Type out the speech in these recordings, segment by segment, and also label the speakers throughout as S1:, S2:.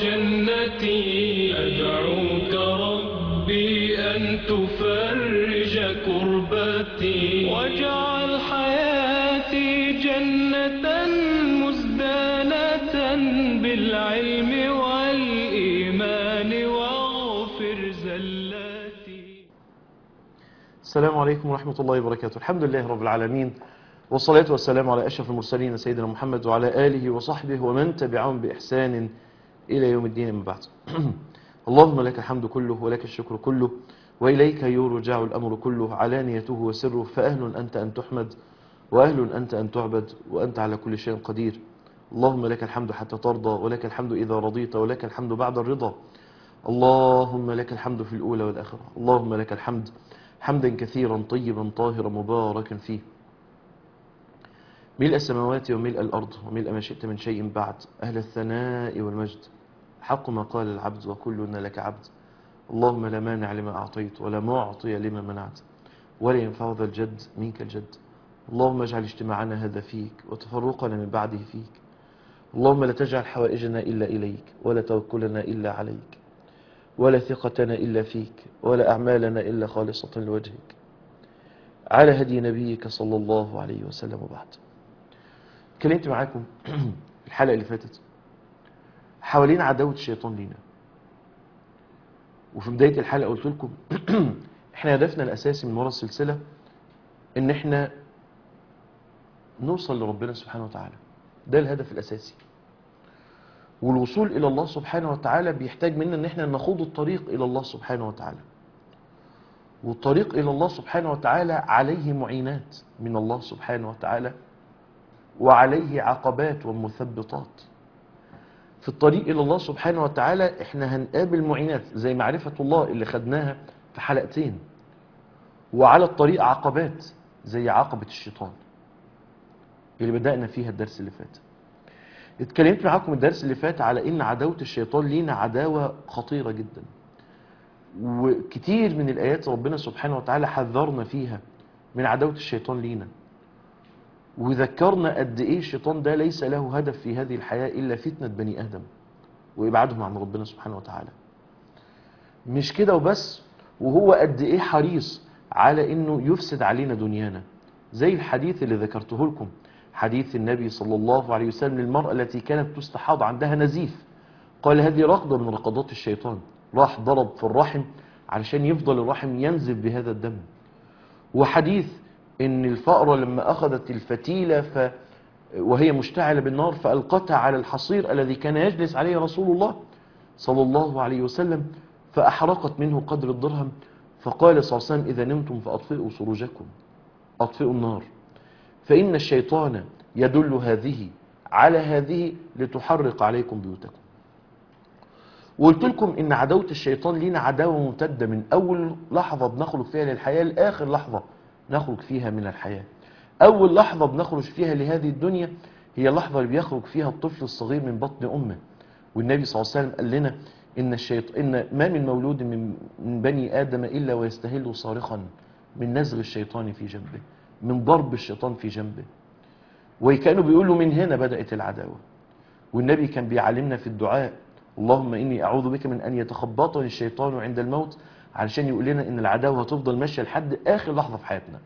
S1: وجنتي أدعوك ربي أن تفرج كربتي واجعل حياتي جنة مزدانة بالعلم والإيمان واغفر زلاتي
S2: السلام عليكم ورحمة الله وبركاته الحمد لله رب العالمين والصلاة والسلام على أشرف المرسلين سيدنا محمد وعلى آله وصحبه ومن تبعهم بإحسان إلى يوم الدين من بعد اللهم لك الحمد كله ولك الشكر كله وإليك يرجع الأمر كله علانيته وسره فأهل أنت أن تحمد وأهل أنت أن تعبد وأنت على كل شيء قدير اللهم لك الحمد حتى ترضى ولك الحمد إذا رضيت ولك الحمد بعد الرضا اللهم لك الحمد في الأولى والآخرة اللهم لك الحمد حمدا كثيرا طيبا طاهرا مباركا فيه ملء السماوات وملء الأرض وملء ما شئت من شيء بعد أهل الثناء والمجد حق ما قال العبد وكلنا لك عبد اللهم لا مانع لما أعطيت ولا معطي لما منعت ولا ينفع ذا الجد منك الجد اللهم اجعل اجتماعنا هذا فيك وتفرقنا من بعده فيك اللهم لا تجعل حوائجنا إلا إليك ولا توكلنا إلا عليك ولا ثقتنا إلا فيك ولا أعمالنا إلا خالصة لوجهك على هدي نبيك صلى الله عليه وسلم وبعد اتكلمت معاكم الحلقة اللي فاتت حوالين عداوة الشيطان لينا وفي بداية الحلقة قلت لكم احنا هدفنا الأساسي من وراء السلسلة ان احنا نوصل لربنا سبحانه وتعالى ده الهدف الأساسي والوصول إلى الله سبحانه وتعالى بيحتاج منا ان احنا نخوض الطريق إلى الله سبحانه وتعالى والطريق إلى الله سبحانه وتعالى عليه معينات من الله سبحانه وتعالى وعليه عقبات ومثبطات في الطريق إلى الله سبحانه وتعالى احنا هنقابل معينات زي معرفة الله اللي خدناها في حلقتين وعلى الطريق عقبات زي عقبة الشيطان اللي بدأنا فيها الدرس اللي فات اتكلمت معاكم الدرس اللي فات على ان عداوة الشيطان لينا عداوة خطيرة جدا وكتير من الآيات ربنا سبحانه وتعالى حذرنا فيها من عداوة الشيطان لينا وذكرنا قد ايه الشيطان ده ليس له هدف في هذه الحياة الا فتنة بني ادم وابعادهم عن ربنا سبحانه وتعالى مش كده وبس وهو قد ايه حريص على انه يفسد علينا دنيانا زي الحديث اللي ذكرته لكم حديث النبي صلى الله عليه وسلم للمرأة التي كانت تستحاض عندها نزيف قال هذه رقضة من رقضات الشيطان راح ضرب في الرحم علشان يفضل الرحم ينزف بهذا الدم وحديث ان الفأرة لما اخذت الفتيلة ف وهي مشتعلة بالنار فألقتها على الحصير الذي كان يجلس عليه رسول الله صلى الله عليه وسلم فأحرقت منه قدر الدرهم فقال صلى الله عليه وسلم إذا نمتم فأطفئوا سروجكم أطفئوا النار فإن الشيطان يدل هذه على هذه لتحرق عليكم بيوتكم وقلت لكم ان عداوة الشيطان لينا عداوة ممتدة من اول لحظة بنخرج فيها للحياة لاخر لحظة نخرج فيها من الحياة اول لحظة بنخرج فيها لهذه الدنيا هي اللحظة اللي بيخرج فيها الطفل الصغير من بطن امه والنبي صلى الله عليه وسلم قال لنا ان الشيط... ان ما من مولود من من بني ادم الا ويستهل صارخا من نزغ الشيطان في جنبه من ضرب الشيطان في جنبه وكانوا بيقولوا من هنا بدأت العداوة والنبي كان بيعلمنا في الدعاء اللهم إني أعوذ بك من أن يتخبطني الشيطان عند الموت علشان يقول لنا إن العداوة هتفضل ماشية لحد آخر لحظة في حياتنا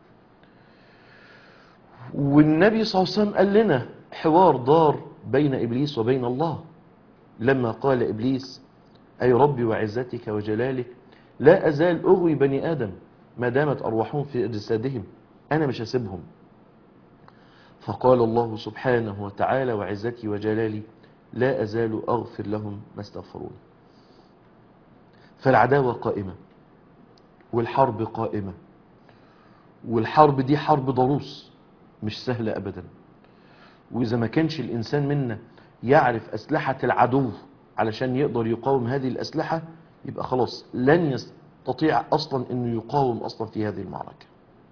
S2: والنبي صلى الله عليه وسلم قال لنا حوار دار بين إبليس وبين الله لما قال إبليس أي ربي وعزتك وجلالك لا أزال أغوي بني آدم ما دامت أرواحهم في أجسادهم أنا مش هسيبهم فقال الله سبحانه وتعالى وعزتي وجلالي لا أزال أغفر لهم ما استغفرون فالعداوة قائمة والحرب قائمة والحرب دي حرب ضروس مش سهلة أبدا وإذا ما كانش الإنسان منا يعرف أسلحة العدو علشان يقدر يقاوم هذه الأسلحة يبقى خلاص لن يستطيع أصلا أنه يقاوم أصلا في هذه المعركة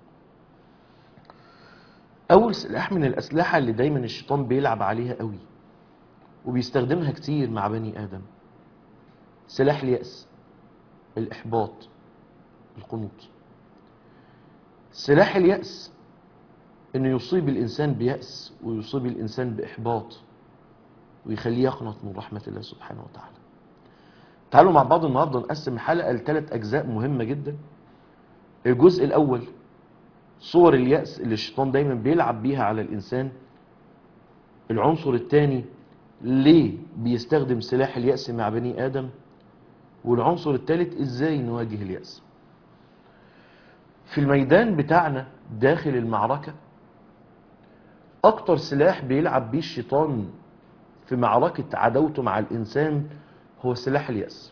S2: أول سلاح من الأسلحة اللي دايما الشيطان بيلعب عليها قوي وبيستخدمها كتير مع بني آدم سلاح اليأس الإحباط القنوط سلاح اليأس انه يصيب الانسان بيأس ويصيب الانسان باحباط ويخليه يقنط من رحمة الله سبحانه وتعالى تعالوا مع بعض النهاردة نقسم الحلقة لثلاث أجزاء مهمة جدا الجزء الأول صور اليأس اللي الشيطان دايما بيلعب بيها على الإنسان العنصر الثاني ليه بيستخدم سلاح اليأس مع بني آدم والعنصر الثالث ازاي نواجه اليأس في الميدان بتاعنا داخل المعركة اكتر سلاح بيلعب بيه الشيطان في معركة عداوته مع الانسان هو سلاح اليأس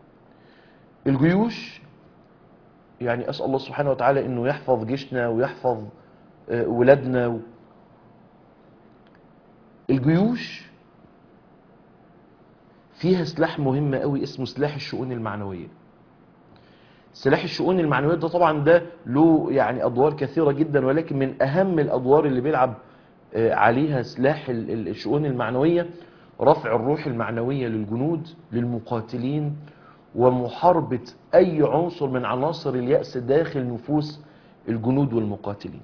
S2: الجيوش يعني اسأل الله سبحانه وتعالى انه يحفظ جيشنا ويحفظ آه، ولادنا و... الجيوش فيها سلاح مهم قوي اسمه سلاح الشؤون المعنوية سلاح الشؤون المعنوية ده طبعا ده له يعني أدوار كثيرة جدا ولكن من أهم الأدوار اللي بيلعب آه، عليها سلاح ال- ال- الشؤون المعنوية رفع الروح المعنوية للجنود للمقاتلين ومحاربة أي عنصر من عناصر اليأس داخل نفوس الجنود والمقاتلين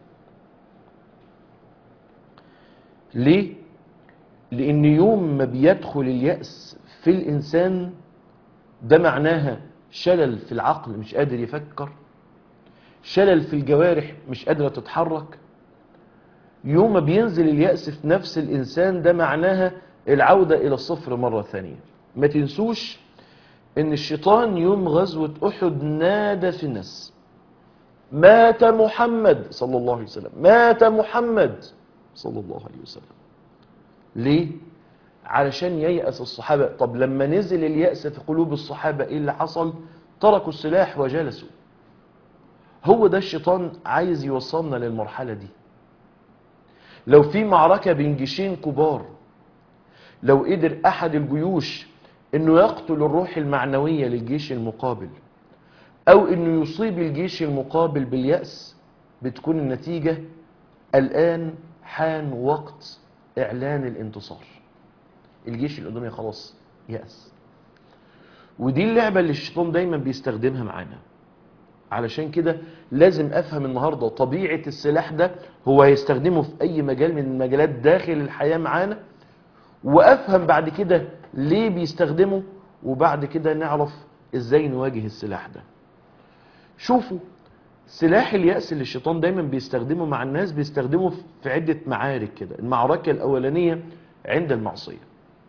S2: ليه؟ لأن يوم ما بيدخل اليأس في الإنسان ده معناها شلل في العقل مش قادر يفكر شلل في الجوارح مش قادرة تتحرك يوم ما بينزل اليأس في نفس الإنسان ده معناها العودة إلى الصفر مرة ثانية ما تنسوش إن الشيطان يوم غزوة أحد نادى في الناس مات محمد صلى الله عليه وسلم مات محمد صلى الله عليه وسلم ليه؟ علشان ييأس الصحابة طب لما نزل اليأس في قلوب الصحابة ايه اللي حصل تركوا السلاح وجلسوا هو ده الشيطان عايز يوصلنا للمرحلة دي لو في معركة بين جيشين كبار لو قدر احد الجيوش انه يقتل الروح المعنوية للجيش المقابل او انه يصيب الجيش المقابل باليأس بتكون النتيجة الان حان وقت اعلان الانتصار الجيش اللي قدامي خلاص يأس ودي اللعبة اللي الشيطان دايما بيستخدمها معانا علشان كده لازم افهم النهاردة طبيعة السلاح ده هو هيستخدمه في اي مجال من المجالات داخل الحياة معانا وافهم بعد كده ليه بيستخدمه وبعد كده نعرف ازاي نواجه السلاح ده شوفوا سلاح اليأس اللي الشيطان دايما بيستخدمه مع الناس بيستخدمه في عدة معارك كده المعركة الأولانية عند المعصية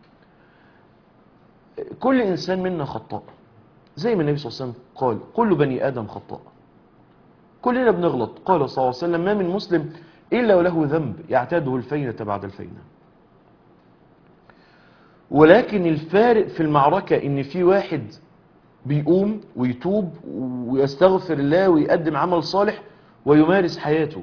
S2: كل إنسان منا خطاء زي ما النبي صلى الله عليه وسلم قال كل بني آدم خطاء كلنا بنغلط قال صلى الله عليه وسلم ما من مسلم إلا وله ذنب يعتاده الفينة بعد الفينة ولكن الفارق في المعركة ان في واحد بيقوم ويتوب ويستغفر الله ويقدم عمل صالح ويمارس حياته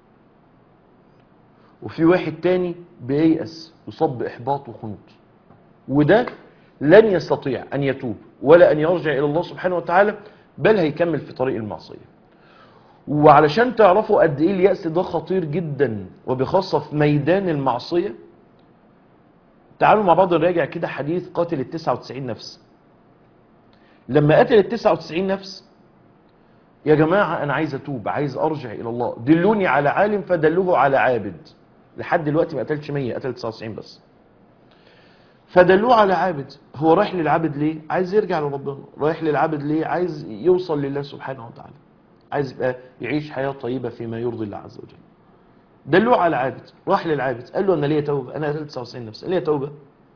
S2: وفي واحد تاني بييأس يصاب بإحباط وخنوط وده لن يستطيع أن يتوب ولا أن يرجع إلى الله سبحانه وتعالى بل هيكمل في طريق المعصية وعلشان تعرفوا قد إيه اليأس ده خطير جدا وبخاصة في ميدان المعصية تعالوا مع بعض نراجع كده حديث قاتل التسعة وتسعين نفس لما قتل التسعة وتسعين نفس يا جماعة أنا عايز أتوب عايز أرجع إلى الله دلوني على عالم فدلوه على عابد لحد دلوقتي ما قتلش 100 قتل 99 بس فدلوه على عابد هو رايح للعابد ليه عايز يرجع لربنا رايح للعابد ليه عايز يوصل لله سبحانه وتعالى عايز يبقى يعيش حياة طيبة فيما يرضي الله عز وجل دلوه على عابد راح للعابد قال له انا ليا توبه انا قتلت 99 نفس ليا توبه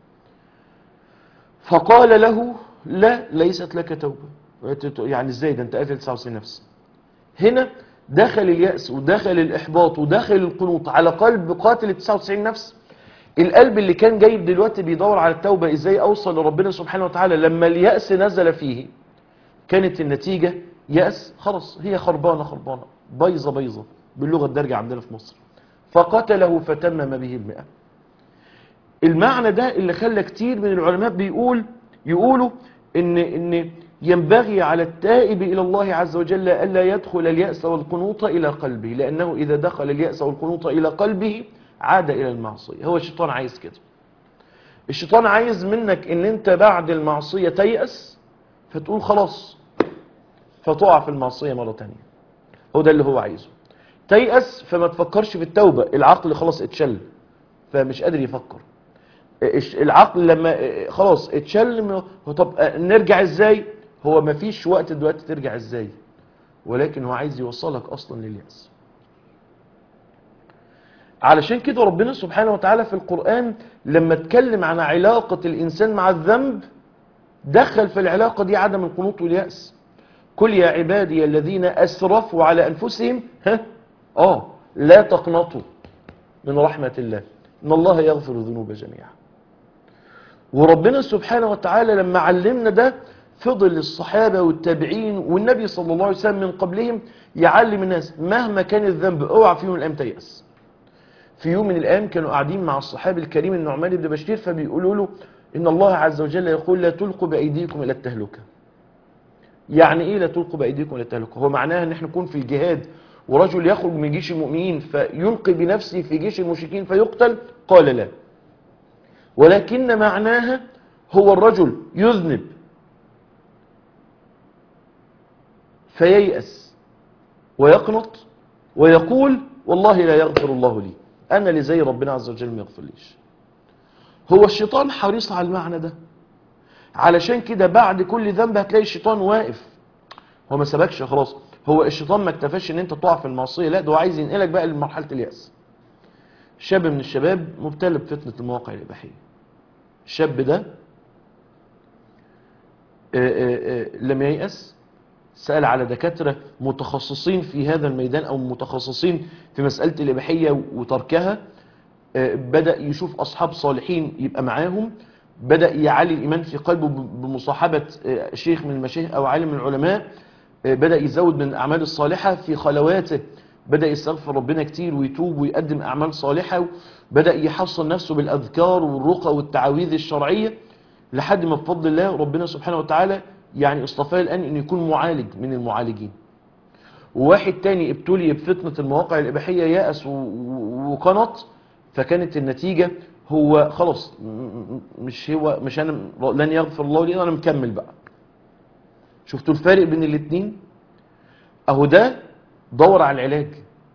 S2: فقال له لا ليست لك توبه يعني ازاي ده انت قتلت 99 نفس هنا دخل اليأس ودخل الإحباط ودخل القنوط على قلب قاتل ال 99 نفس القلب اللي كان جايب دلوقتي بيدور على التوبة ازاي اوصل لربنا سبحانه وتعالى لما اليأس نزل فيه كانت النتيجة يأس خلاص هي خربانة خربانة بيضة بيضة باللغة الدارجة عندنا في مصر فقتله فتمم به المئة المعنى ده اللي خلى كتير من العلماء بيقول يقولوا ان ان ينبغي على التائب الى الله عز وجل الا يدخل اليأس والقنوط الى قلبه لانه اذا دخل اليأس والقنوط الى قلبه عاد الى المعصية هو الشيطان عايز كده الشيطان عايز منك ان انت بعد المعصية تيأس فتقول خلاص فتقع في المعصية مرة تانية هو ده اللي هو عايزه تيأس فما تفكرش في التوبة العقل خلاص اتشل فمش قادر يفكر الش- العقل لما خلاص اتشل من- هو طب نرجع ازاي هو مفيش وقت دلوقتي ترجع ازاي ولكن هو عايز يوصلك اصلا لليأس علشان كده ربنا سبحانه وتعالى في القرآن لما اتكلم عن علاقة الإنسان مع الذنب دخل في العلاقة دي عدم القنوط واليأس قل يا عبادي الذين أسرفوا على أنفسهم ها آه لا تقنطوا من رحمة الله إن الله يغفر الذنوب جميعا وربنا سبحانه وتعالى لما علمنا ده فضل الصحابة والتابعين والنبي صلى الله عليه وسلم من قبلهم يعلم الناس مهما كان الذنب اوعى في يوم من الأيام تيأس في يوم من الأيام كانوا قاعدين مع الصحابي الكريم النعمان بن بشير فبيقولوا له إن الله عز وجل يقول لا تلقوا بأيديكم إلى التهلكة يعني إيه لا تلقوا بأيديكم إلى التهلكة هو معناها إن احنا نكون في الجهاد ورجل يخرج من جيش المؤمنين فيلقي بنفسه في جيش المشركين فيقتل قال لا ولكن معناها هو الرجل يذنب فييأس ويقنط ويقول والله لا يغفر الله لي أنا اللي زي ربنا عز وجل ما يغفرليش هو الشيطان حريص على المعنى ده علشان كده بعد كل ذنب هتلاقي الشيطان واقف هو ما سبكش خلاص هو الشيطان ما اكتفاش ان انت تقع في المعصيه لا ده هو عايز ينقلك بقى لمرحله الياس شاب من الشباب مبتلى بفتنه المواقع الاباحيه الشاب ده آه، آه، آه، لم ييأس سأل على دكاترة متخصصين في هذا الميدان أو متخصصين في مسألة الإباحية وتركها آه، بدأ يشوف أصحاب صالحين يبقى معاهم بدأ يعلي الإيمان في قلبه ب- بمصاحبة آه، شيخ من المشايخ أو عالم من العلماء آه، بدأ يزود من الأعمال الصالحة في خلواته بدأ يستغفر ربنا كتير ويتوب ويقدم أعمال صالحة بدأ يحصن نفسه بالأذكار والرقى والتعاويذ الشرعية لحد ما بفضل الله ربنا سبحانه وتعالى يعني اصطفاه الآن أن يكون معالج من المعالجين وواحد تاني ابتلي بفتنة المواقع الإباحية يأس و- و- وقنط فكانت النتيجة هو خلاص م- م- مش هو مش أنا لن يغفر الله لي أنا مكمل بقى شفتوا الفارق بين الاتنين أهو ده دور على العلاج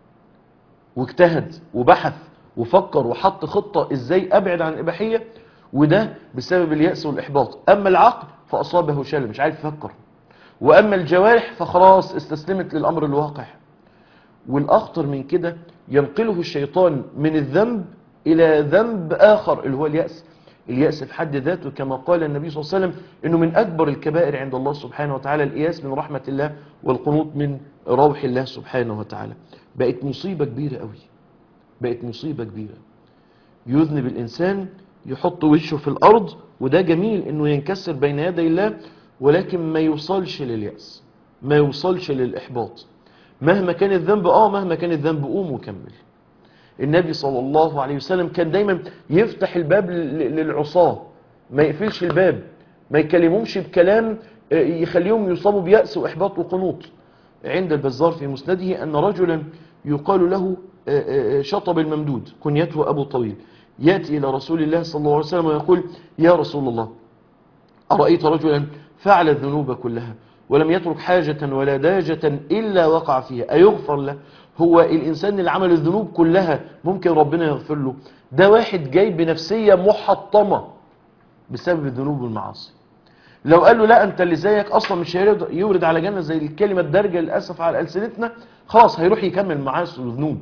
S2: واجتهد وبحث وفكر وحط خطة ازاي ابعد عن الاباحية وده بسبب اليأس والإحباط أما العقل فأصابه شلل مش عارف يفكر وأما الجوارح فخلاص استسلمت للأمر الواقع والأخطر من كده ينقله الشيطان من الذنب إلى ذنب آخر اللي هو اليأس اليأس في حد ذاته كما قال النبي صلى الله عليه وسلم إنه من أكبر الكبائر عند الله سبحانه وتعالى الإياس من رحمة الله والقنوط من روح الله سبحانه وتعالى بقت مصيبة كبيرة قوي بقت مصيبة كبيرة يذنب الإنسان يحط وشه في الأرض وده جميل إنه ينكسر بين يدي الله ولكن ما يوصلش لليأس ما يوصلش للإحباط مهما كان الذنب آه مهما كان الذنب قوم وكمل النبي صلى الله عليه وسلم كان دايما يفتح الباب لل- للعصاة ما يقفلش الباب ما يكلمهمش بكلام آه، يخليهم يصابوا بيأس وإحباط وقنوط عند البزار في مسنده أن رجلا يقال له آه، آه، شطب الممدود كنيته أبو طويل يأتي إلى رسول الله صلى الله عليه وسلم ويقول يا رسول الله أرأيت رجلا فعل الذنوب كلها ولم يترك حاجة ولا داجة إلا وقع فيها أيغفر له هو الإنسان اللي عمل الذنوب كلها ممكن ربنا يغفر له ده واحد جاي بنفسية محطمة بسبب الذنوب والمعاصي لو قال له لا أنت اللي زيك أصلا مش هيرد- يورد على جنة زي الكلمة الدارجة للأسف على ألسنتنا خلاص هيروح يكمل معاصي وذنوب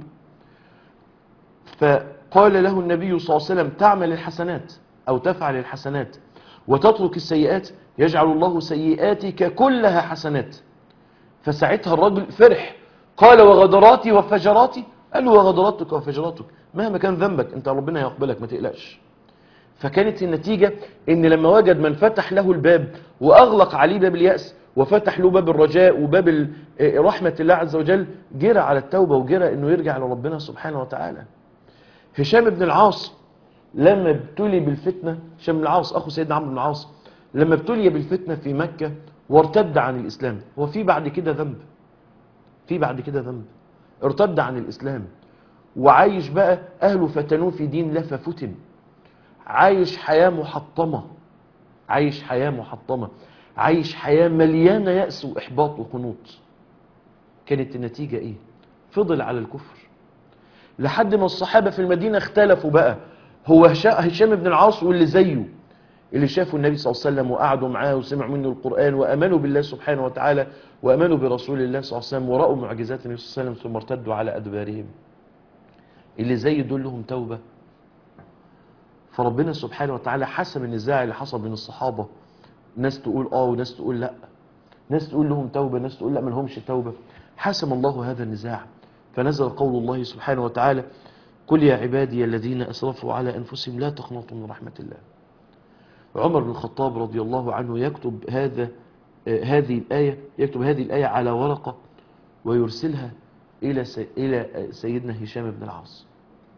S2: فقال له النبي صلى الله عليه وسلم تعمل الحسنات أو تفعل الحسنات وتترك السيئات يجعل الله سيئاتك كلها حسنات فساعتها الرجل فرح قال وغدراتي وفجراتي قال له وغدراتك وفجراتك مهما كان ذنبك انت ربنا يقبلك ما تقلقش فكانت النتيجة ان لما وجد من فتح له الباب واغلق عليه باب اليأس وفتح له باب الرجاء وباب ال- آه، رحمة الله عز وجل جرى على التوبة وجرى انه يرجع لربنا سبحانه وتعالى هشام بن العاص لما ابتلي بالفتنة هشام بن العاص أخو سيدنا عمرو بن العاص لما ابتلي بالفتنة في مكة وارتد عن الإسلام هو في بعد كده ذنب في بعد كده ذنب ارتد عن الإسلام وعايش بقى أهله فتنوه في دين الله ففتن عايش حياة محطمة عايش حياة محطمة عايش حياة مليانة يأس وإحباط وقنوط كانت النتيجة إيه فضل على الكفر لحد ما الصحابة في المدينة اختلفوا بقى هو هشا- هشام بن العاص واللي زيه اللي شافوا النبي صلى الله عليه وسلم وقعدوا معاه وسمعوا منه القرآن وأمنوا بالله سبحانه وتعالى وأمنوا برسول الله صلى الله عليه وسلم ورأوا معجزات النبي صلى الله عليه وسلم ثم ارتدوا على أدبارهم اللي زي دول لهم توبة فربنا سبحانه وتعالى حسم النزاع اللي حصل بين الصحابة ناس تقول اه وناس تقول لا ناس تقول لهم توبة ناس تقول لا ما لهمش توبة حسم الله هذا النزاع فنزل قول الله سبحانه وتعالى قل يا عبادي الذين أسرفوا على أنفسهم لا تقنطوا من رحمة الله عمر بن الخطاب رضي الله عنه يكتب هذا آه، هذه الآية يكتب هذه الآية على ورقة ويرسلها إلى سي إلى آه، سيدنا هشام بن العاص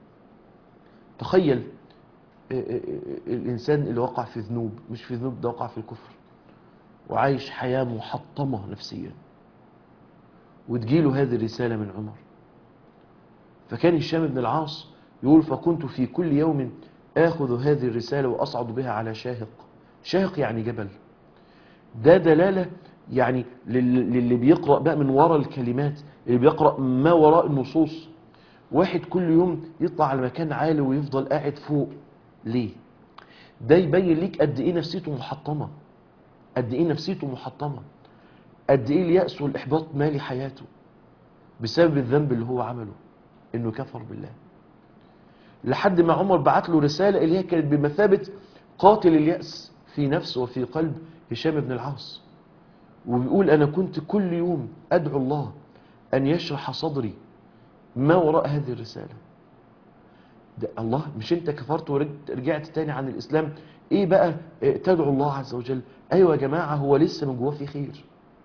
S2: تخيل آه، آه، آه، الإنسان اللي وقع في ذنوب مش في ذنوب ده وقع في الكفر وعايش حياة محطمة نفسيا وتجيله هذه الرسالة من عمر فكان هشام بن العاص يقول فكنت في كل يوم آخذ هذه الرسالة وأصعد بها على شاهق شاهق يعني جبل ده دلالة يعني لل- للي بيقرأ بقى من وراء الكلمات اللي بيقرأ ما وراء النصوص واحد كل يوم يطلع على مكان عالي ويفضل قاعد فوق ليه ده يبين ليك قد ايه نفسيته محطمة قد ايه نفسيته محطمة قد ايه اليأس والإحباط مالي حياته بسبب الذنب اللي هو عمله انه كفر بالله لحد ما عمر بعت له رسالة اللي هي كانت بمثابة قاتل اليأس في نفس وفي قلب هشام بن العاص وبيقول أنا كنت كل يوم أدعو الله أن يشرح صدري ما وراء هذه الرسالة ده الله مش انت كفرت ورجعت تاني عن الإسلام ايه بقى اه، تدعو الله عز وجل ايوه يا جماعة هو لسه من جواه في خير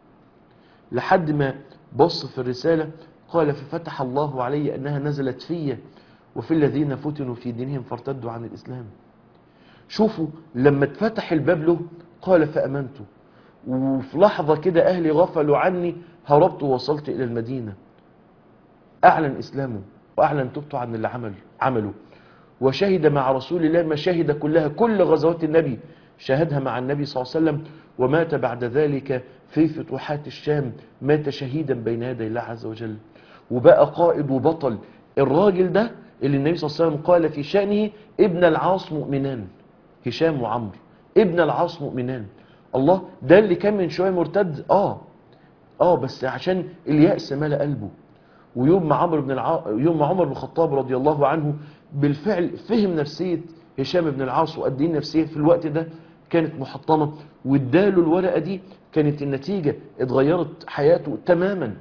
S2: لحد ما بص في الرسالة قال ففتح الله علي أنها نزلت في وفي الذين فتنوا في دينهم فارتدوا عن الإسلام شوفوا لما اتفتح الباب له قال فأمنت وفي لحظة كده أهلي غفلوا عني هربت ووصلت إلى المدينة أعلن إسلامه وأعلن توبته عن اللي عمل عمله وشهد مع رسول الله مشاهد كلها كل غزوات النبي شاهدها مع النبي صلى الله عليه وسلم ومات بعد ذلك في فتوحات الشام مات شهيدا بين يدي الله عز وجل وبقى قائد وبطل الراجل ده اللي النبي صلى الله عليه وسلم قال في شأنه ابن العاص مؤمنان هشام وعمرو ابن العاص مؤمنان الله ده اللي كان من شوية مرتد اه اه بس عشان اليأس ملا قلبه ويوم ما عمرو بن الع... يوم ما عمر بن الخطاب رضي الله عنه بالفعل فهم نفسية هشام بن العاص وقد ايه النفسية في الوقت ده كانت محطمة واداله الورقة دي كانت النتيجة اتغيرت حياته تماما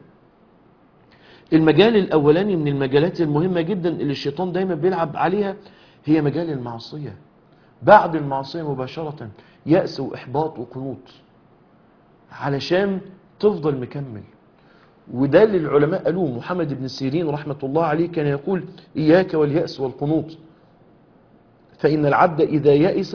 S2: المجال الأولاني من المجالات المهمة جدا اللي الشيطان دايما بيلعب عليها هي مجال المعصية بعد المعصية مباشرة يأس وإحباط وقنوط علشان تفضل مكمل وده اللي العلماء قالوه محمد بن سيرين رحمة الله عليه كان يقول إياك واليأس والقنوط فإن العبد إذا يأس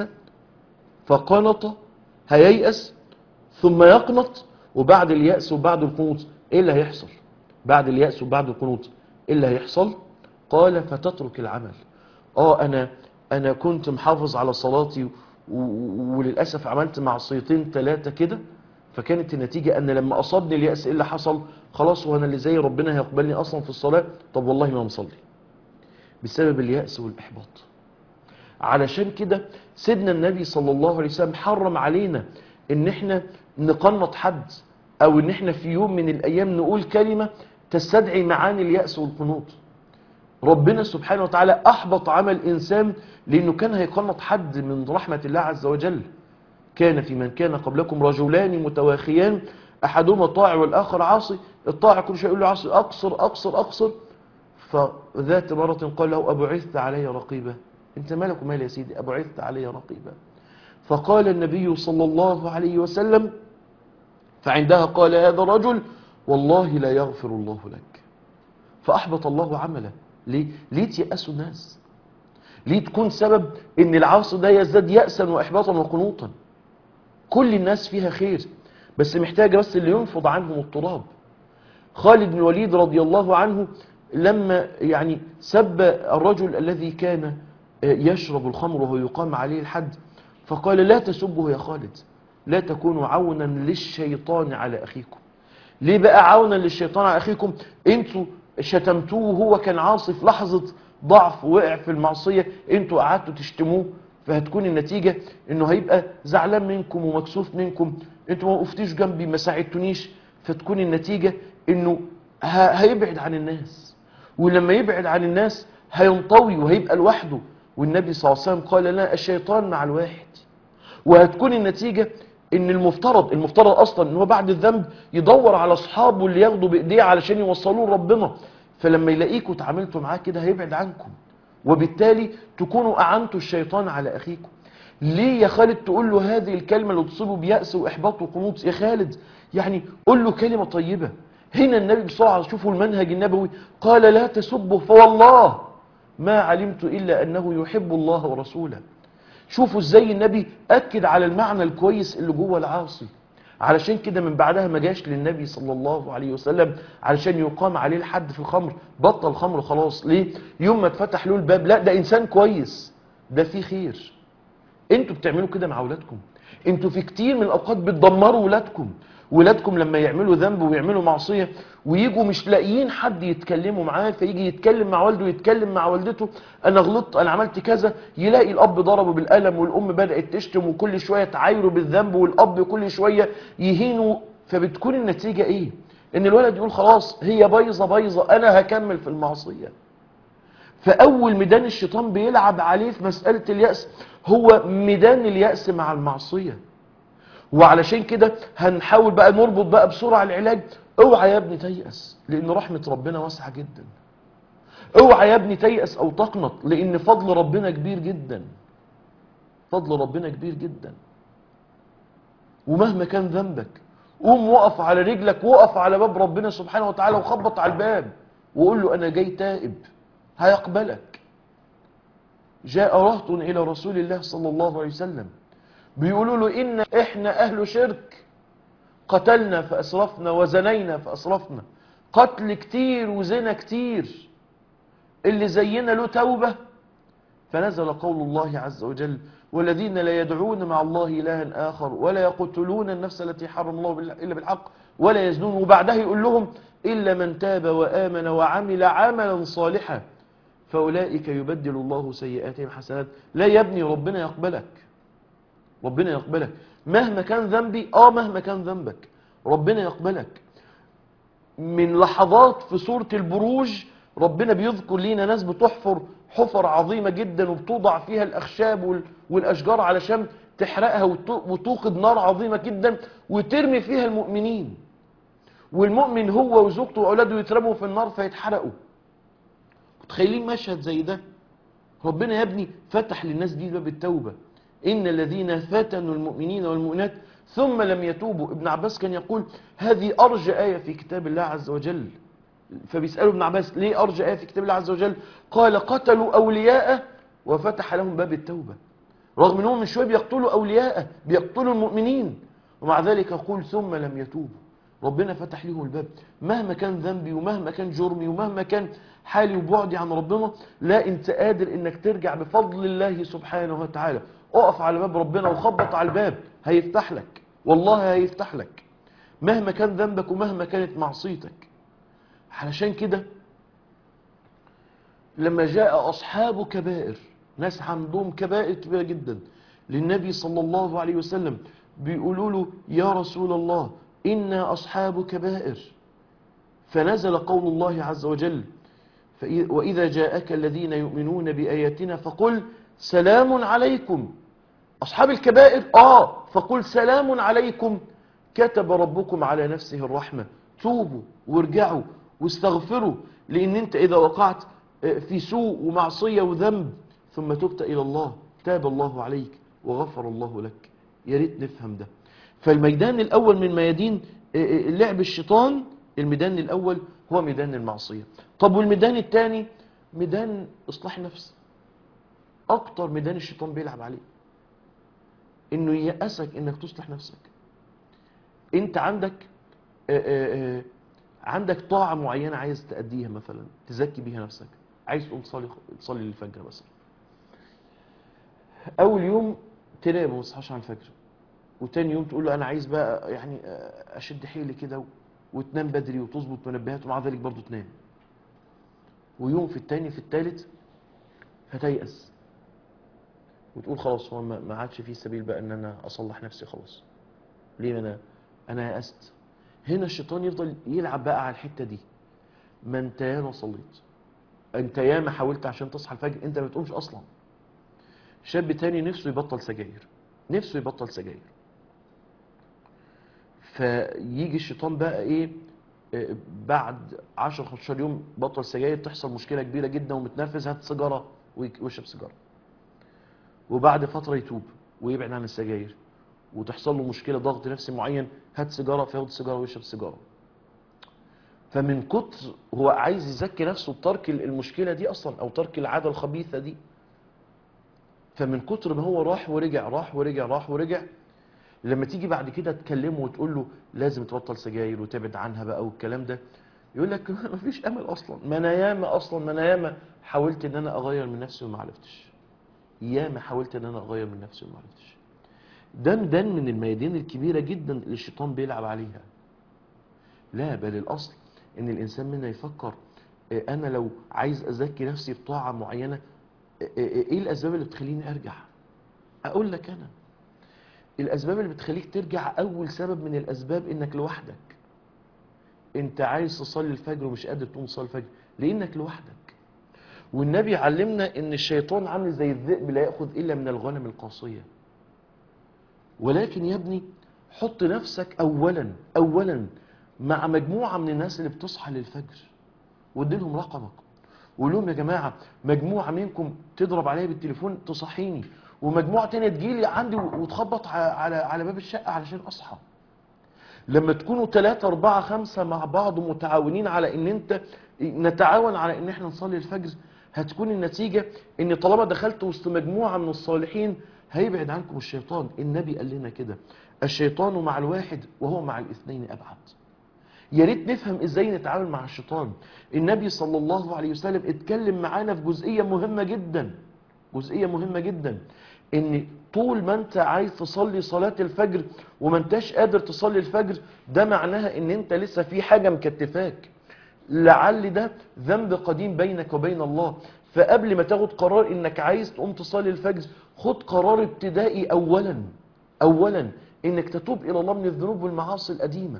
S2: فقنط هييأس ثم يقنط وبعد اليأس وبعد القنوط إيه اللي هيحصل بعد اليأس وبعد القنوط إيه اللي هيحصل قال فتترك العمل آه أنا أنا كنت محافظ على صلاتي و- و- وللأسف عملت معصيتين ثلاثة كده فكانت النتيجة أن لما أصابني اليأس إيه اللي حصل خلاص وأنا اللي زي ربنا هيقبلني أصلا في الصلاة طب والله ما مصلي بسبب اليأس والإحباط علشان كده سيدنا النبي صلى الله عليه وسلم حرم علينا ان احنا نقنط حد او ان احنا في يوم من الايام نقول كلمة تستدعي معاني اليأس والقنوط ربنا سبحانه وتعالى احبط عمل انسان لانه كان هيقنط حد من رحمة الله عز وجل كان في من كان قبلكم رجلان متواخيان احدهما طاع والاخر عاصي الطاع كل شيء يقول له عاصي اقصر اقصر اقصر فذات مرة قال له أبعثت علي رقيبا انت مالك ومال يا سيدي أبعثت علي رقيبا فقال النبي صلى الله عليه وسلم فعندها قال هذا الرجل والله لا يغفر الله لك فأحبط الله عمله ليه؟ ليه تيأسوا الناس ليه تكون سبب ان العاصي ده يزداد يأسا وإحباطا وقنوطا كل الناس فيها خير بس محتاجة بس اللي ينفض عنهم التراب خالد بن الوليد رضي الله عنه لما يعني سب الرجل الذي كان يشرب الخمر وهو يقام عليه الحد فقال لا تسبه يا خالد لا تكونوا عونا للشيطان على أخيكم ليه بقى عونا للشيطان على أخيكم انتوا شتمتوه وهو كان عاصي في لحظة ضعف وقع في المعصية انتوا قعدتوا تشتموه فهتكون النتيجة انه هيبقى زعلان منكم ومكسوف منكم انتوا ما وقفتيش جنبي ما ساعدتونيش فتكون النتيجة انه ه- هيبعد عن الناس ولما يبعد عن الناس هينطوي وهيبقى لوحده والنبي صلى الله عليه وسلم قال لنا الشيطان مع الواحد وهتكون النتيجة ان المفترض المفترض اصلا ان هو بعد الذنب يدور على اصحابه اللي ياخدوا بايديه علشان يوصلوه لربنا فلما يلاقيكوا اتعاملتوا معاه كده هيبعد عنكم وبالتالي تكونوا اعنتوا الشيطان على اخيكم ليه يا خالد تقول له هذه الكلمة اللي تصيبه بيأس وإحباط وقنوط يا خالد يعني قول له كلمة طيبة هنا النبي بسرعة شوفوا المنهج النبوي قال لا تسبه فوالله ما علمت إلا أنه يحب الله ورسوله شوفوا ازاي النبي أكد على المعنى الكويس اللي جوه العاصي علشان كده من بعدها ما جاش للنبي صلى الله عليه وسلم علشان يقام عليه الحد في الخمر بطل خمر خلاص ليه يوم ما اتفتح له الباب لا ده إنسان كويس ده فيه خير انتوا بتعملوا كده مع اولادكم انتوا في كتير من الاوقات بتدمروا ولادكم ولادكم لما يعملوا ذنب ويعملوا معصيه ويجوا مش لاقيين حد يتكلموا معاه فيجي يتكلم مع والده يتكلم مع والدته انا غلطت انا عملت كذا يلاقي الاب ضربه بالقلم والام بدات تشتم وكل شويه تعايره بالذنب والاب كل شويه يهينه فبتكون النتيجه ايه ان الولد يقول خلاص هي بايظه بايظه انا هكمل في المعصيه فأول ميدان الشيطان بيلعب عليه في مسألة اليأس هو ميدان اليأس مع المعصية وعلشان كده هنحاول بقى نربط بقى بسرعة العلاج اوعى يا ابني تيأس لأن رحمة ربنا واسعة جدا اوعى يا ابني تيأس أو تقنط لأن فضل ربنا كبير جدا فضل ربنا كبير جدا ومهما كان ذنبك قوم وقف على رجلك وقف على باب ربنا سبحانه وتعالى وخبط على الباب وقول له أنا جاي تائب هيقبلك جاء رهط إلى رسول الله صلى الله عليه وسلم بيقولوا له إن إحنا أهل شرك قتلنا فأسرفنا وزنينا فأسرفنا قتل كتير وزنا كتير اللي زينا له توبة فنزل قول الله عز وجل والذين لا يدعون مع الله إلها آخر ولا يقتلون النفس التي حرم الله بالح- إلا بالحق ولا يزنون وبعدها يقول لهم إلا من تاب وآمن وعمل عملا صالحا فأولئك يبدل الله سيئاتهم حسنات لا يا ابني ربنا يقبلك ربنا يقبلك مهما كان ذنبي اه مهما كان ذنبك ربنا يقبلك من لحظات في سورة البروج ربنا بيذكر لينا ناس بتحفر حفر عظيمة جدا وبتوضع فيها الأخشاب وال- والأشجار علشان تحرقها وت- وتوقد نار عظيمة جدا وترمي فيها المؤمنين والمؤمن هو وزوجته وأولاده يترموا في النار فيتحرقوا متخيلين مشهد زي ده ربنا يا ابني فتح للناس دي باب التوبة إن الذين فتنوا المؤمنين والمؤمنات ثم لم يتوبوا ابن عباس كان يقول هذه أرجى آية في كتاب الله عز وجل فبيسألوا ابن عباس ليه أرجى آية في كتاب الله عز وجل قال قتلوا أولياءه وفتح لهم باب التوبة رغم أنهم من شوية بيقتلوا أولياءه بيقتلوا المؤمنين ومع ذلك يقول ثم لم يتوبوا ربنا فتح لهم الباب مهما كان ذنبي ومهما كان جرمي ومهما كان حالي وبعدي عن ربنا لا انت قادر انك ترجع بفضل الله سبحانه وتعالى اقف على باب ربنا وخبط على الباب هيفتح لك والله هيفتح لك مهما كان ذنبك ومهما كانت معصيتك علشان كده لما جاء أصحاب كبائر ناس عندهم كبائر كبيرة جدا للنبي صلى الله عليه وسلم بيقولوا له يا رسول الله إنا أصحاب كبائر فنزل قول الله عز وجل فإذ- وإذا جاءك الذين يؤمنون بآياتنا فقل سلام عليكم أصحاب الكبائر آه فقل سلام عليكم كتب ربكم على نفسه الرحمة توبوا وارجعوا واستغفروا لأن أنت إذا وقعت آه، في سوء ومعصية وذنب ثم تبت إلى الله تاب الله عليك وغفر الله لك يا ريت نفهم ده فالميدان الأول من ميادين آه، آه، لعب الشيطان الميدان الأول هو ميدان المعصية طب والميدان الثاني ميدان إصلاح النفس أكتر ميدان الشيطان بيلعب عليه انه ييأسك انك تصلح نفسك انت عندك آه، آه، آه، عندك طاعة معينة عايز تأديها مثلا تزكي بيها نفسك عايز تقوم تصلي تصلي الفجر مثلا اول يوم تنام وما تصحاش على الفجر وتاني يوم تقول له انا عايز بقى يعني آه، اشد حيلي كده و- وتنام بدري وتظبط منبهات ومع ذلك برضه تنام ويوم في التاني في التالت فتيأس وتقول خلاص هو ما ما عادش فيه سبيل بقى ان انا اصلح نفسي خلاص ليه انا انا يأست هنا الشيطان يفضل يلعب بقى على الحته دي ما انت ياما صليت انت ياما حاولت عشان تصحى الفجر انت ما بتقومش اصلا شاب تاني نفسه يبطل سجاير نفسه يبطل سجاير فيجي الشيطان بقى ايه آه، بعد 10 15 يوم بطل سجاير تحصل مشكله كبيره جدا ومتنرفز هات سيجاره ويك- ويشرب سيجاره وبعد فتره يتوب ويبعد عن السجاير وتحصل له مشكله ضغط نفسي معين هات سيجاره فياخد سيجاره ويشرب سيجاره فمن كتر هو عايز يزكي نفسه بترك المشكله دي اصلا او ترك العاده الخبيثه دي فمن كتر ما هو راح ورجع راح ورجع راح ورجع لما تيجي بعد كده تكلمه وتقول له لازم تبطل سجاير وتبعد عنها بقى والكلام ده يقول لك مفيش امل اصلا ما انا ياما اصلا ما انا ياما حاولت ان انا اغير من نفسي وما عرفتش ياما حاولت ان انا اغير من نفسي وما عرفتش ده ده من الميادين الكبيره جدا اللي الشيطان بيلعب عليها لا بل الاصل ان الانسان منا يفكر آه، انا لو عايز ازكي نفسي بطاعه معينه آه، آه، ايه الاسباب اللي بتخليني ارجع اقول لك انا الاسباب اللي بتخليك ترجع اول سبب من الاسباب انك لوحدك انت عايز تصلي الفجر ومش قادر تقوم تصلي الفجر لانك لوحدك والنبي علمنا ان الشيطان عامل زي الذئب لا ياخذ الا من الغنم القاصيه ولكن يا ابني حط نفسك اولا اولا مع مجموعه من الناس اللي بتصحى للفجر وادي لهم رقمك وقول لهم يا جماعه مجموعه منكم تضرب عليا بالتليفون تصحيني ومجموعه تانية تجيلي عندي وتخبط ع- على على باب الشقه علشان اصحى لما تكونوا ثلاثة أربعة خمسة مع بعض متعاونين على إن أنت نتعاون على إن إحنا نصلي الفجر هتكون النتيجة إن طالما دخلت وسط مجموعة من الصالحين هيبعد عنكم الشيطان النبي قال لنا كده الشيطان مع الواحد وهو مع الاثنين أبعد يا ريت نفهم ازاي نتعامل مع الشيطان النبي صلى الله عليه وسلم اتكلم معانا في جزئية مهمة جدا جزئية مهمة جدا ان طول ما انت عايز تصلي صلاة الفجر وما انتش قادر تصلي الفجر ده معناها ان انت لسه في حاجة مكتفاك لعل ده ذنب قديم بينك وبين الله فقبل ما تاخد قرار انك عايز تقوم تصلي الفجر خد قرار ابتدائي اولا اولا انك تتوب الى الله من الذنوب والمعاصي القديمه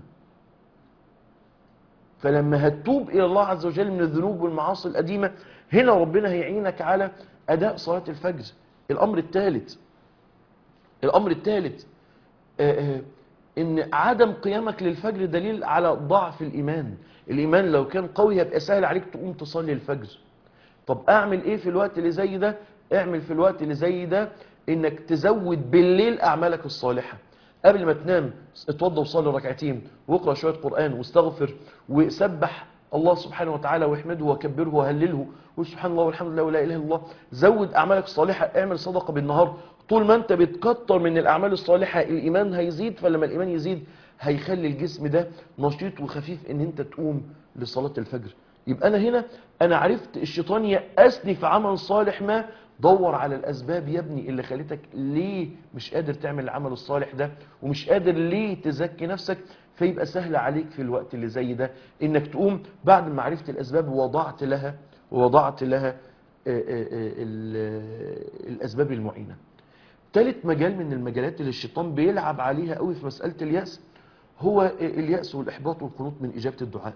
S2: فلما هتتوب الى الله عز وجل من الذنوب والمعاصي القديمه هنا ربنا هيعينك على اداء صلاه الفجر الامر الثالث الامر الثالث آه، آه، ان عدم قيامك للفجر دليل على ضعف الايمان الايمان لو كان قوي هيبقى سهل عليك تقوم تصلي الفجر طب اعمل ايه في الوقت اللي زي ده اعمل في الوقت اللي زي ده انك تزود بالليل اعمالك الصالحه قبل ما تنام اتوضى وصلي ركعتين واقرا شويه قران واستغفر وسبح الله سبحانه وتعالى واحمده وكبره وهلله وقول سبحان الله والحمد لله ولا اله الا الله زود اعمالك الصالحه اعمل صدقه بالنهار طول ما انت بتكتر من الاعمال الصالحه الايمان هيزيد فلما الايمان يزيد هيخلي الجسم ده نشيط وخفيف ان انت تقوم لصلاه الفجر يبقى انا هنا انا عرفت الشيطان يأسني في عمل صالح ما دور على الاسباب يا ابني اللي خلتك ليه مش قادر تعمل العمل الصالح ده ومش قادر ليه تزكي نفسك فيبقى سهل عليك في الوقت اللي زي ده انك تقوم بعد ما عرفت الاسباب ووضعت لها ووضعت لها آه، آه، آه، ال- الاسباب المعينه ثالث مجال من المجالات اللي الشيطان بيلعب عليها قوي في مساله الياس هو الياس والاحباط والقنوط من اجابه الدعاء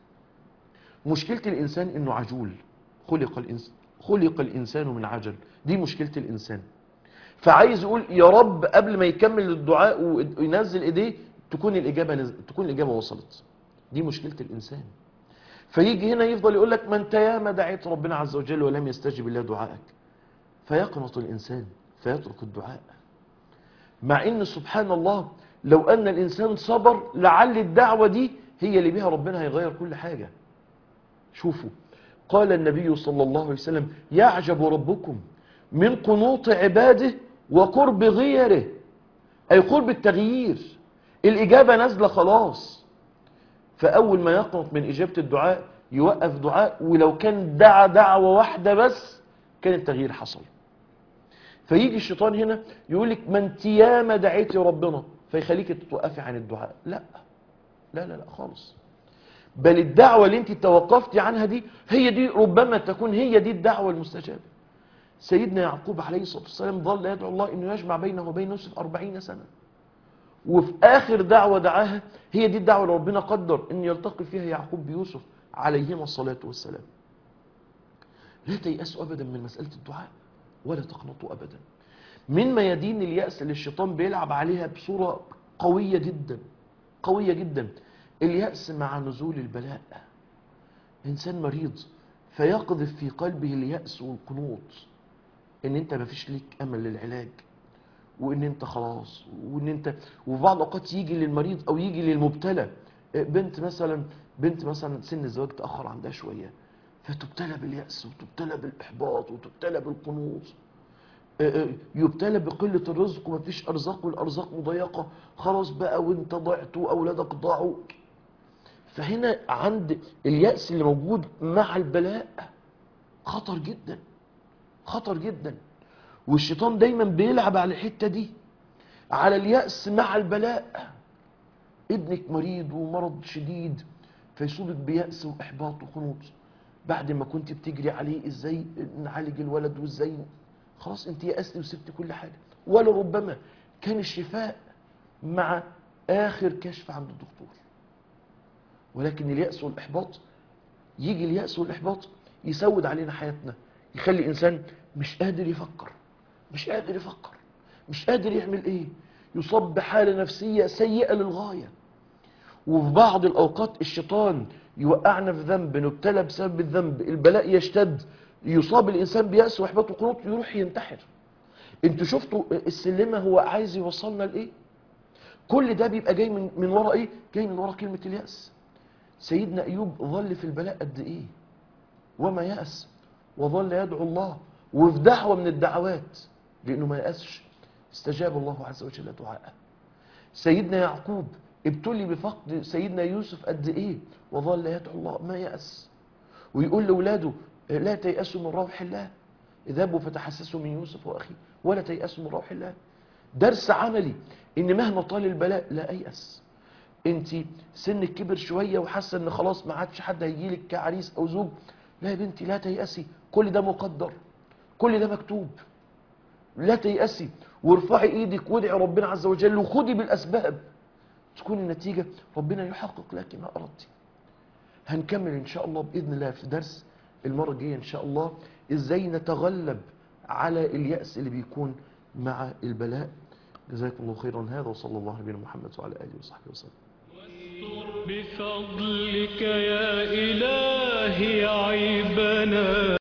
S2: مشكلة الإنسان إنه عجول خلق الإنسان خلق الإنسان من عجل دي مشكلة الإنسان فعايز يقول يا رب قبل ما يكمل الدعاء وينزل إيديه تكون الإجابة نز... تكون الإجابة وصلت دي مشكلة الإنسان فيجي هنا يفضل يقول لك ما أنت ياما دعيت ربنا عز وجل ولم يستجب الله دعائك فيقنط الإنسان فيترك الدعاء مع ان سبحان الله لو ان الانسان صبر لعل الدعوة دي هي اللي بيها ربنا هيغير كل حاجة شوفوا قال النبي صلى الله عليه وسلم يعجب ربكم من قنوط عباده وقرب غيره أي قرب التغيير الإجابة نازلة خلاص فأول ما يقنط من إجابة الدعاء يوقف دعاء ولو كان دعا دعوة واحدة بس كان التغيير حصل فيجي الشيطان هنا يقول لك ما انت ياما دعيتي ربنا فيخليك تتوقفي عن الدعاء لا لا لا لا خالص بل الدعوة اللي انت توقفتي عنها دي هي دي ربما تكون هي دي الدعوة المستجابة سيدنا يعقوب عليه الصلاة والسلام ظل يدعو الله انه يجمع بينه وبين يوسف أربعين سنة وفي آخر دعوة دعاها هي دي الدعوة اللي ربنا قدر ان يلتقي فيها يعقوب بيوسف عليهما الصلاة والسلام لا تيأسوا أبدا من مسألة الدعاء ولا تقنطوا أبدا من ميادين اليأس اللي الشيطان بيلعب عليها بصورة قوية جدا قوية جدا اليأس مع نزول البلاء إنسان مريض فيقذف في قلبه اليأس والقنوط إن أنت مفيش ليك أمل للعلاج وإن أنت خلاص وإن أنت وفي بعض الأوقات يجي للمريض أو يجي للمبتلى بنت مثلا بنت مثلا سن الزواج تأخر عندها شوية فتبتلى باليأس وتبتلى بالإحباط وتبتلى بالقنوط يبتلى بقلة الرزق ومفيش أرزاق والأرزاق مضيقة خلاص بقى وانت ضعت وأولادك ضاعوا فهنا عند اليأس اللي موجود مع البلاء خطر جدا خطر جدا والشيطان دايما بيلعب على الحتة دي على اليأس مع البلاء ابنك مريض ومرض شديد فيصيبك بيأس وإحباط وقنوط بعد ما كنت بتجري عليه ازاي نعالج الولد وازاي خلاص انت يأستي وسبت كل حاجة ولربما كان الشفاء مع آخر كشف عند الدكتور ولكن اليأس والإحباط يجي اليأس والإحباط يسود علينا حياتنا يخلي الإنسان مش قادر يفكر مش قادر يفكر مش قادر يعمل إيه يصاب بحالة نفسية سيئة للغاية وفي بعض الأوقات الشيطان يوقعنا في ذنب نبتلى بسبب الذنب البلاء يشتد يصاب الإنسان بيأس وإحباط وقنوط يروح ينتحر انتوا شفتوا السلمة هو عايز يوصلنا لإيه كل ده بيبقى جاي من من ورا ايه جاي من ورا كلمة اليأس سيدنا أيوب ظل في البلاء قد ايه وما يأس وظل يدعو الله وفي دعوة من الدعوات لأنه ما يأسش استجاب الله عز وجل دعاءه سيدنا يعقوب ابتلي بفقد سيدنا يوسف قد ايه وظل يدعو الله ما يأس ويقول لأولاده لا تيأسوا من روح الله اذهبوا فتحسسوا من يوسف وأخيه ولا تيأسوا من روح الله درس عملي ان مهما طال البلاء لا أيأس انت سنك كبر شوية وحاسه ان خلاص ما عادش حد هيجيلك كعريس او زوج لا يا بنتي لا تيأسي كل ده مقدر كل ده مكتوب لا تيأسي وارفعي ايدك وادعي ربنا عز وجل وخدي بالاسباب تكون النتيجة ربنا يحقق لك ما أردت هنكمل إن شاء الله بإذن الله في درس المرة الجاية إن شاء الله إزاي نتغلب على اليأس اللي بيكون مع البلاء جزاكم الله خيرا هذا وصلى الله على نبينا محمد وعلى آله وصحبه وسلم
S1: بفضلك يا إلهي عيبنا